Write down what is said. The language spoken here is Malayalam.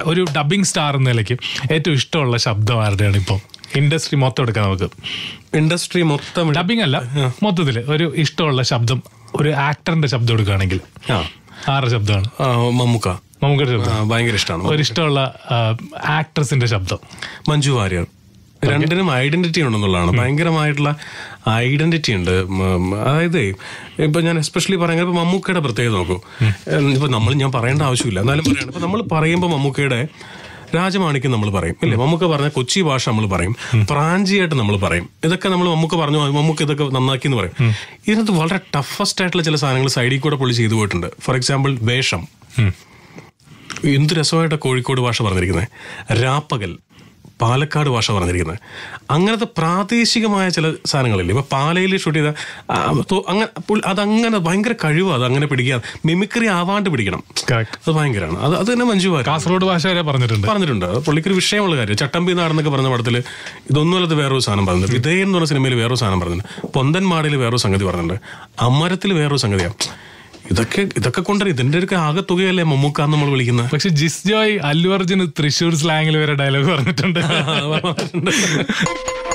ഒരു ഡബിങ് സ്റ്റാർ എന്ന നിലയ്ക്ക് ഏറ്റവും ഇഷ്ടമുള്ള ശബ്ദം ആരുടെയാണ് ഇപ്പം ഇൻഡസ്ട്രി മൊത്തം എടുക്കാം നമുക്ക് ഇൻഡസ്ട്രി മൊത്തം ഡബിങ് അല്ല മൊത്തത്തില് ഒരു ഇഷ്ടമുള്ള ശബ്ദം ഒരു ആക്ടറിന്റെ ശബ്ദം എടുക്കുകയാണെങ്കിൽ ആ ആരുടെ ശബ്ദമാണ് ആ, മമ്മൂക്ക നമുക്കൊരു ശബ്ദം ആ, ഭയങ്കര ഇഷ്ടമാണ് ഒരു ഇഷ്ടമുള്ള ആക്ട്രസിന്റെ ശബ്ദം മഞ്ജു വാര്യർ രണ്ടിനും ഐഡന്റിറ്റി ഉണ്ടെന്നുള്ളതാണ് ഭയങ്കരമായിട്ടുള്ള ഐഡന്റിറ്റി ഉണ്ട് ഉം, ഉം, അതായത് ഇപ്പൊ ഞാൻ എസ്പെഷ്യലി പറയുന്നത് ഇപ്പൊ മമ്മൂക്കയുടെ പ്രത്യേകത നോക്കൂ ഉം, ഇപ്പൊ നമ്മൾ ഞാൻ പറയേണ്ട ആവശ്യമില്ല എന്നാലും പറയണം ഇപ്പൊ നമ്മൾ പറയുമ്പോൾ മമ്മൂക്കയുടെ രാജമാണിക്യം നമ്മൾ പറയും ഇല്ലേ മമ്മൂക്ക പറഞ്ഞ കൊച്ചി ഭാഷ നമ്മൾ പറയും പ്രാഞ്ചിയായിട്ട് നമ്മൾ പറയും ഇതൊക്കെ നമ്മൾ മമ്മൂക്ക പറഞ്ഞു മമ്മൂക്ക ഇതൊക്കെ നന്നാക്കി എന്ന് പറയും ഇതിനകത്ത് വളരെ ടഫസ്റ്റ് ആയിട്ടുള്ള ചില സാധനങ്ങൾ സൈഡിൽ കൂടെ പുള്ളി ചെയ്തു പോയിട്ടുണ്ട് ഫോർ എക്സാമ്പിൾ വേഷം എന്ത് രസമായിട്ട് കോഴിക്കോട് ഭാഷ പറഞ്ഞിരിക്കുന്നത് രാപ്പകൽ പാലക്കാട് ഭാഷ പറഞ്ഞിരിക്കുന്നത് അങ്ങനത്തെ പ്രാദേശികമായ ചില സാധനങ്ങളില്ലേ ഇപ്പൊ പാലയിൽ ഷൂട്ട് ചെയ്ത ആ, തോ- അങ്ങനെ പുള്ളി- അതങ്ങനെ ഭയങ്കര കഴിവാണ് അത് അങ്ങനെ പിടിക്കുക മിമിക്രി ആവാണ്ട് പിടിക്കണം Correct. അത് ഭയങ്കരമാണ് അത് അത് തന്നെ മഞ്ജു വാര്യർ കാസർഗോഡ് ഭാഷ വരെ പറഞ്ഞിട്ടുണ്ട് പറഞ്ഞിട്ടുണ്ട് അത് പുള്ളിക്കൊരു വിഷയമുള്ള കാര്യം ചട്ടമ്പി നാടെന്നൊക്കെ പറഞ്ഞ പടത്തിൽ ഇതൊന്നുമല്ലത് വേറൊരു സാധനം പറഞ്ഞിട്ടുണ്ട് വിധേയൻ എന്ന് പറഞ്ഞ സിനിമയിൽ വേറൊരു സാധനം പറഞ്ഞിട്ടുണ്ട് പൊന്തൻ മാടയിൽ വേറൊരു സംഗതി പറഞ്ഞിട്ടുണ്ട് അമരത്തിൽ വേറൊരു സംഗതിയാണ് ഇതൊക്കെ ഇതൊക്കെ കൊണ്ടുവരും ഇതിന്റെ ഒരു ആകെ തുകയല്ലേ മമ്മൂക്ക എന്ന് നമ്മൾ വിളിക്കുന്നത് പക്ഷെ ജിസ് ജോയ് അല്ലു അർജുൻ തൃശ്ശൂർ സ്ലാങ്ങിൽ വരെ ഡയലോഗ് പറഞ്ഞിട്ടുണ്ട്